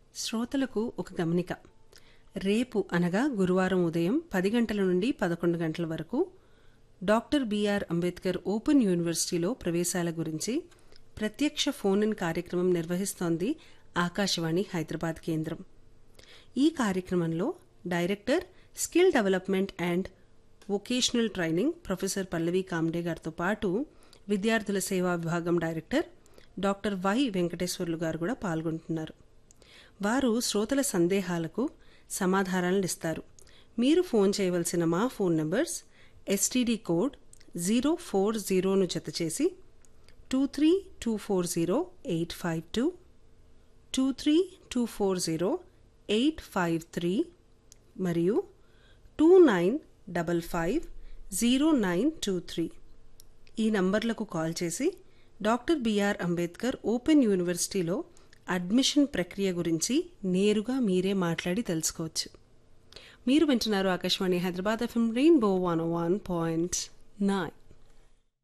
శ్రోతలకు ఒక గమనిక రేపు అనగా గురువారం ఉదయం పది గంటల నుండి పదకొండు గంటల వరకు డాక్టర్ బిఆర్ అంబేద్కర్ ఓపెన్ యూనివర్సిటీలో ప్రవేశాల గురించి ప్రత్యక్ష ఫోన్ ఇన్ కార్యక్రమం నిర్వహిస్తోంది ఆకాశవాణి హైదరాబాద్ కేంద్రం ఈ కార్యక్రమంలో director skill development and vocational training professor Pallavi Kamde గారితో పాటు విద్యార్థుల సేవా విభాగం డైరెక్టర్ డాక్టర్ వై వెంకటేశ్వర్లు గారు కూడా పాల్గొంటున్నారు వారు శ్రోతల సందేహాలకు సమాధానాలను ఇస్తారు మీరు ఫోన్ చేయవలసిన మా phone numbers STD code zero four జీరోను జతచేసి two three two four zero eight five two two three two four zero eight five three మరియు two nine double five zero nine two three ఈ నంబర్లకు call చేసి doctor BR Ambedkar open యూనివర్సిటీలో admission ప్రక్రియ గురించి నేరుగా మీరే మాట్లాడి తెలుసుకోవచ్చు మీరు వింటున్నారు Akashvani Hyderabad FM rainbow one one point nine